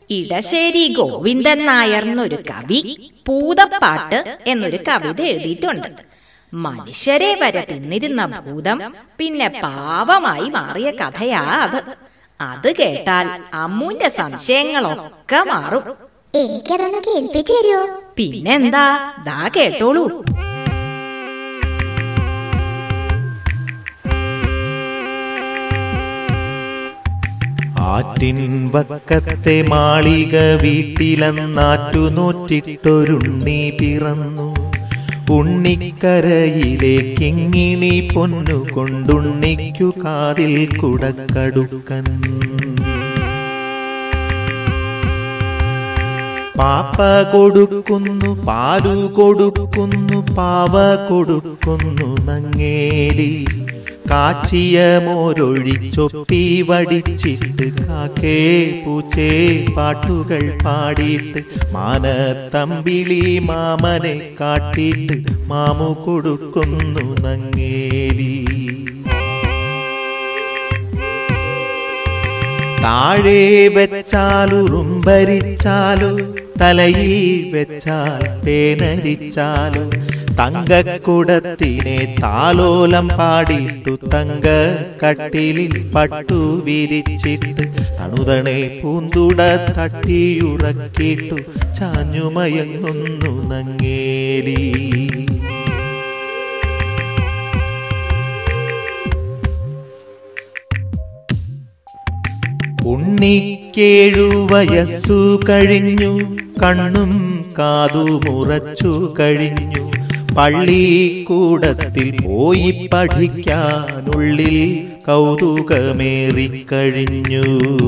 ഇടശ്ശേരി ഗോവിന്ദൻ നായർ എന്നൊരു കവി പൂതപ്പാട്ട് എന്നൊരു കവിത എഴുതിയിട്ടുണ്ട് മനുഷ്യരെ വരെ തിന്നിരുന്ന ഭൂതം പിന്നെ പാവമായി മാറിയ കഥയാ അത് അത് കേട്ടാൽ അമ്മുന്റെ സംശയങ്ങളൊക്കെ മാറും എനിക്കതൊന്ന് കേൾപ്പിച്ചു തരുമോ പിന്നെന്താ ദാ കേട്ടോളൂ ആറ്റിൻ വക്കത്തെ മാളിക വീട്ടിലെന്നാറ്റു നോറ്റിട്ടൊരുണ്ണി പിറന്നു ഉണ്ണിക്കരയിലെ കിങ്ങിണി പൊന്നു കൊണ്ടുണ്ണിക്കു കാതിൽ കുടക്കടുക്കൻ പാപ്പ കൊടുക്കുന്നു പാലു കൊടുക്കുന്നു പാവ കൊടുക്കുന്നു നങ്ങേലി കാച്ചിയ മോരൊഴിച്ചൊപ്പി വടിച്ചിട്ട് കാക്കേ പൂച്ചേ പാട്ടുകൾ പാടിയിട്ട് മാനത്തമ്പിളി മാമനെ കാട്ടിയിട്ട് മാമു കൊടുക്കുന്നു നങ്ങേലി താഴെ വെച്ചാലുറുമ്പരിച്ചാലു തലയിൽ വെച്ചാൽ പേനരിച്ചാലു തങ്കക്കുടത്തിനെ താലോലം പാടിയിട്ടു തങ്ക കട്ടിലിൽ പട്ടു വിരിച്ചിട്ട് തണുതണെ പൂന്തുട തട്ടിയുറക്കിട്ടു ചാഞ്ഞുമയങ്ങുന്നു നങ്ങേലി ഉണ്ണിക്കേഴു വയസ്സു കഴിഞ്ഞു കണ്ണും കാതു മുറച്ചു കഴിഞ്ഞു പള്ളിക്കൂടത്തിൽ പോയി പഠിക്കാനുള്ളിൽ കൗതുകമേറിക്കഴിഞ്ഞു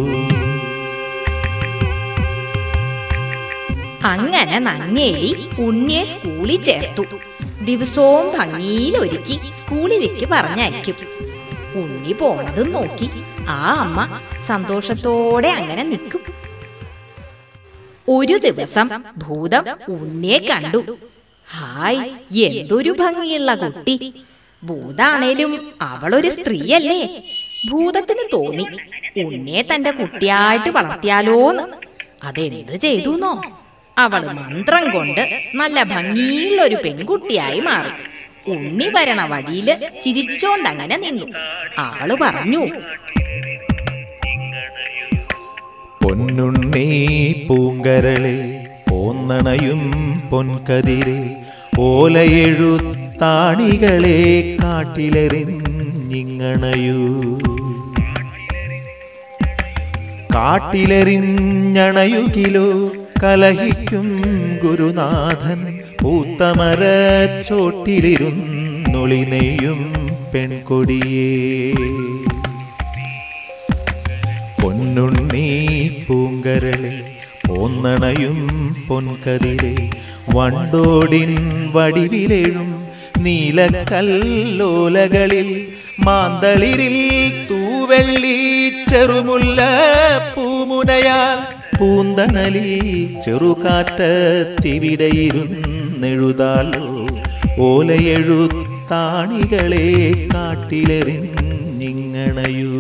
അങ്ങനെ നങ്ങേലി ഉണ്ണിയെ സ്കൂളിൽ ചേർത്തു ദിവസവും ഭംഗിയിൽ ഒരുക്കി സ്കൂളിലേക്ക് പറഞ്ഞയക്കും ഉണ്ണി പോണതും നോക്കി ആ അമ്മ സന്തോഷത്തോടെ അങ്ങനെ നിൽക്കും ഒരു ദിവസം ഭൂതം ഉണ്ണിയെ കണ്ടു ഹായ് എന്തൊരു ഭംഗിയുള്ള കുട്ടി ഭൂതാണേലും അവളൊരു സ്ത്രീയല്ലേ ഭൂതത്തിന് തോന്നി ഉണ്ണിയെ തന്റെ കുട്ടിയായിട്ട് വളർത്തിയാലോന്ന് അതെന്ത് ചെയ്തുന്നോ അവള് മന്ത്രം കൊണ്ട് നല്ല ഭംഗിയുള്ള ഒരു പെൺകുട്ടിയായി മാറി ഉണ്ണി വരണ വഴിയില് ചിരിച്ചോണ്ടങ്ങനെ നിന്നു ആള് പറഞ്ഞു പൊന്നുണ്ണി പൂങ്കരളെ പോന്നണയും പൊൻകതിരെ ഓലയെഴുത്താണികളെ കാട്ടിലെറിഞ്ഞിങ്ങണയൂ കാട്ടിലെറിഞ്ഞണയുകിലോ കലഹിക്കും ഗുരുനാഥൻ പൂത്തമര ചോട്ടിലിരുന്നൊളി നെയ്യും പെൺകൊടിയേ പൊന്നുണ്ണി പൂങ്കരളെ പോന്നണയും പൊൻകതിരെ വണ്ടോടിൻ വടിവിലെഴും നീലക്കല്ലോലകളിൽ മാന്തളിരിൽ തൂവെള്ളി ചെറുമുല്ല പൂമുനയാൽ പൂന്തണലിൽ ചെറുകാറ്റത്തിവിടയിരുന്നെഴുതാലോ ഓലയെഴുത്താണികളെ കാട്ടിലെറിഞ്ഞിങ്ങണയൂ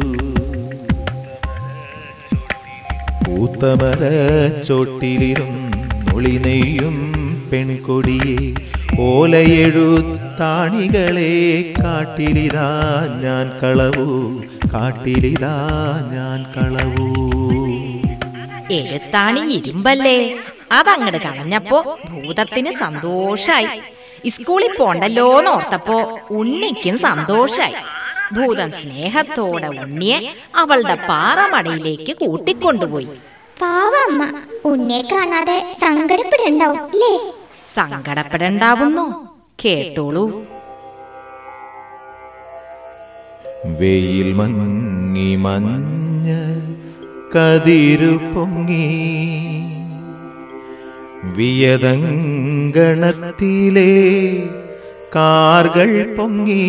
പൂത്തമര ചോട്ടിലിരുന്നൊളി നെയ്യും പെൺകൊടിയെ ഓലയെഴുത്താണികളെ കാട്ടിലിതാ ഞാൻ കളവൂ കാട്ടിലിതാ ഞാൻ കളവൂ എഴുത്താണി ഇരുമ്പല്ലേ അതങ്ങട് കളഞ്ഞപ്പോ ഭൂതത്തിന് സന്തോഷായി സ്കൂളിൽ പോണ്ടല്ലോന്ന് ഓർത്തപ്പോ ഉണ്ണിക്കും സന്തോഷായി ഭൂതൻ സ്നേഹത്തോടെ ഉണ്ണിയെ അവളുടെ പാറമടയിലേക്ക് കൂട്ടിക്കൊണ്ടുപോയി പാവമ്മ ഉണ്ണിയെ കാണാതെ സങ്കടപ്പെടണ്ടാവും അല്ലേ സങ്കടപ്പെടണ്ടാവുന്നു കേട്ടോളൂ വെയിൽ മങ്ങി മഞ്ഞ കതിരു പൊങ്ങി വിയതങ്കണത്തിലെ കാർകൾ പൊങ്ങി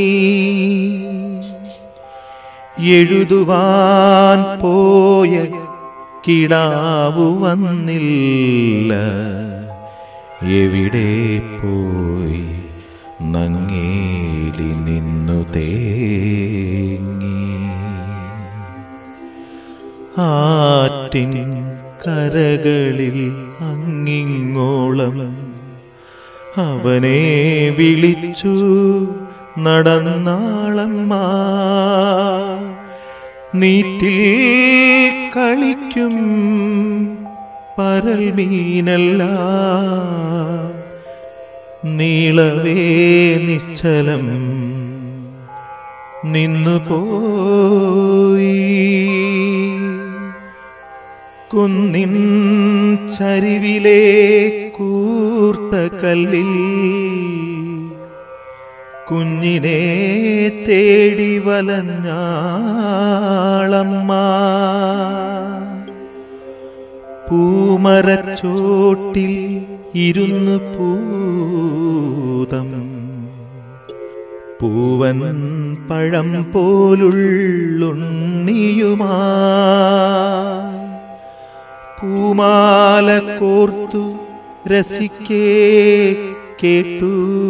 എഴുതുവാൻ പോയ കിടാവു വന്നില്ല എവിടെ പോയി നങ്ങേലി നിന്നു തേങ്ങി ആറ്റിൻ കരകളിൽ അങ്ങിങ്ങോളം അവനെ വിളിച്ചു നടന്നാളമ്മ നീറ്റിൽ കളിക്കും പരൽ മീനല്ല നീളവേ നിശ്ചലം നിന്നു പോയി കുന്നിൻ ചരിവിലെ കൂർത്ത കല്ലിൽ കുഞ്ഞിനെ തേടി വലഞ്ഞാളമ്മ പൂമരച്ചോട്ടിൽ ഇരുന്ന് പൂതം പൂവൻ പഴം പോലുള്ളുണ്ണിയുമാ പൂമാല കോർത്തു രസിക്കേ കേട്ടു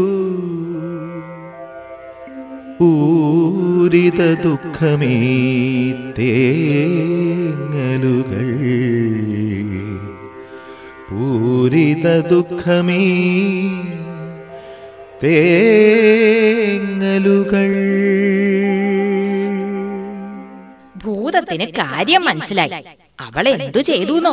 പൂരിത ദുഃഖമേ തേങ്ങലുകൾ പൂരിത ദുഃഖമേ തേങ്ങലുകൾ ഭൂതത്തിന് കാര്യം മനസ്സിലായി അവൾ എന്തു ചെയ്തുന്നോ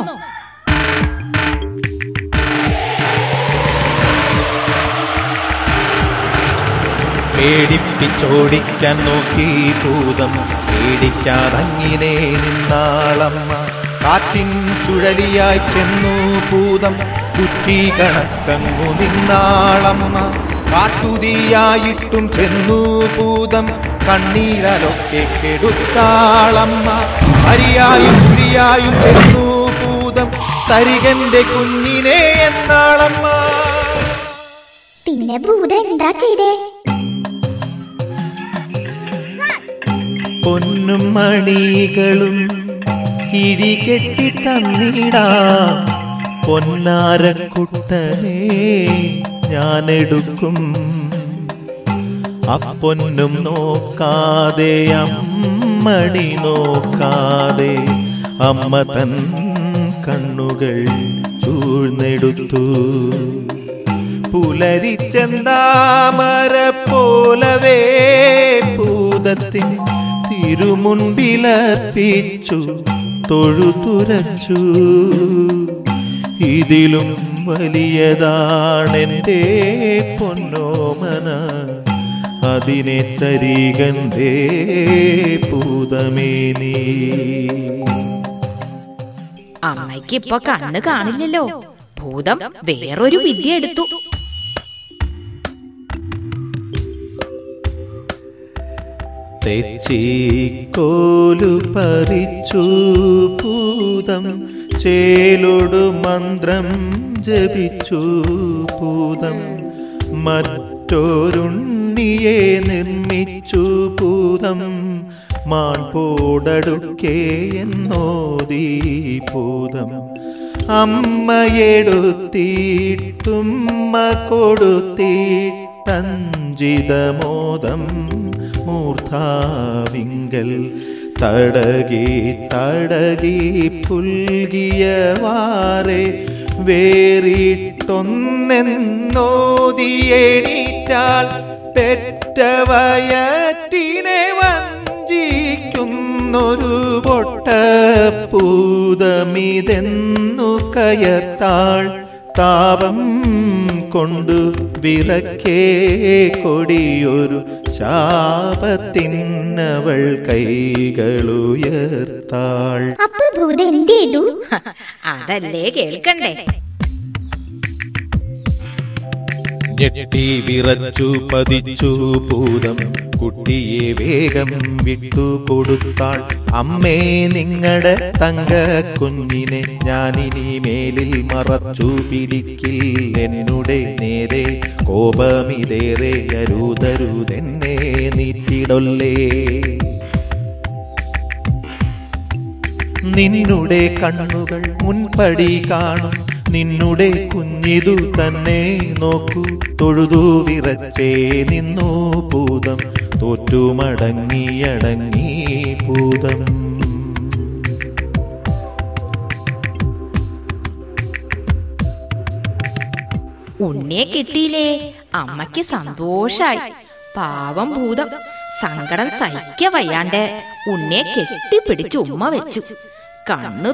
പേടിപ്പിച്ചോടിക്കാൻ നോക്കി ഭൂതം പേടിക്കാതങ്ങിനെ നിന്നാളമ്മ കാറ്റിൻ ചുഴലിയായി ചെന്നു ഭൂതം കുറ്റി കണക്കങ്ങു നിന്നാളമ്മ കാട്ടുതീയായിട്ടും ചെന്നു ഭൂതം കണ്ണീരലൊക്കെ കെടുത്താളമ്മ അരിയായും പുരിയായും ചെന്നു ഭൂതം തരികന്റെ കുഞ്ഞിനെ എന്നാളമ്മ പിന്നെ ഭൂതം എന്താ ചെയ്തേ പൊന്നും മണികളും കിഴികെട്ടി തന്നിടാം പൊന്നാരക്കുട്ടനെ ഞാനെടുക്കും അപ്പൊന്നും നോക്കാതെ അമ്മണി നോക്കാതെ അമ്മ തൻ കണ്ണുകൾ ചൂഴ്ന്നെടുത്തു പുലരിച്ചെന്താമര പോലവേ ഭൂതത്തിൻ തിരുമുൻപിലർപ്പിച്ചു തൊഴുതുരച്ചു ഇതിലും വലിയതാണെൻ്റെ പൊന്നോമന അതിനെ തരികന്തേ പൂതമേ നീ അമ്മയ്ക്ക് ഇപ്പൊ കണ്ണ് കാണില്ലല്ലോ ഭൂതം വേറൊരു വിദ്യ എടുത്തു തെച്ചിക്കോലു പറിച്ചു പൂതം ചേലൊടു മന്ത്രം ജപിച്ചു പൂതം മറ്റൊരുണ്ണിയെ നിർമ്മിച്ചു പൂതം മാൺപോടടുക്കേ എന്നോദീ പൂതം അമ്മയെടുത്തിട്ടുമ്മ കൊടുത്തിട്ടഞ്ചിതമോദം മൂർധാവിങ്കൽ തടകി തടകി പുൽകിയ വാറെ വേറിട്ടൊന്നെന്നോതിയേണീറ്റാൽ പെറ്റ വയറ്റിനെ വഞ്ചിക്കുന്നൊരു പൊട്ടപ്പൂതമിതെന്നു കയർത്താൾ താപം കൊണ്ടു വിറക്കേ കൊടിയൊരു ശാപത്തിനവൾ കൈകളുയർത്താൾ അപ്പൊ ഭൂതം എന്ത് ചെയ്തു അതല്ലേ കേൾക്കണ്ടേ ഞെട്ടി വിറച്ചു പതിച്ചു ഭൂതം കുട്ടിയെ വേഗം വിട്ടു കൊടുത്താൾ അമ്മേ നിങ്ങളുടെ തങ്ക കുഞ്ഞിനെ ഞാനിനി മേലിൽ മറച്ചു പിടിക്കിൽ എന്നുടെ നേരെ കോപമിതേറെ അരുതരുതെന്നെ നീറ്റിടൊല്ലേ നിന്നുടെ കണ്ണുകൾ മുൻപടി കാണും നിന്നുടെ കുഞ്ഞിതു തന്നെ നോക്കൂ തൊഴുതു വിറച്ചേ നിന്നു പൂതം തോറ്റുമടങ്ങിയടങ്ങി പൂതം ഉണ്ണിയെ കിട്ടിയില്ലേ അമ്മയ്ക്ക് സന്തോഷായി പാവം ഭൂതം സങ്കടം സഹിക്ക വയ്യാണ്ട് ഉണ്ണിയെ കെട്ടിപ്പിടിച്ച് ഉമ്മ വെച്ചു കണ്ണു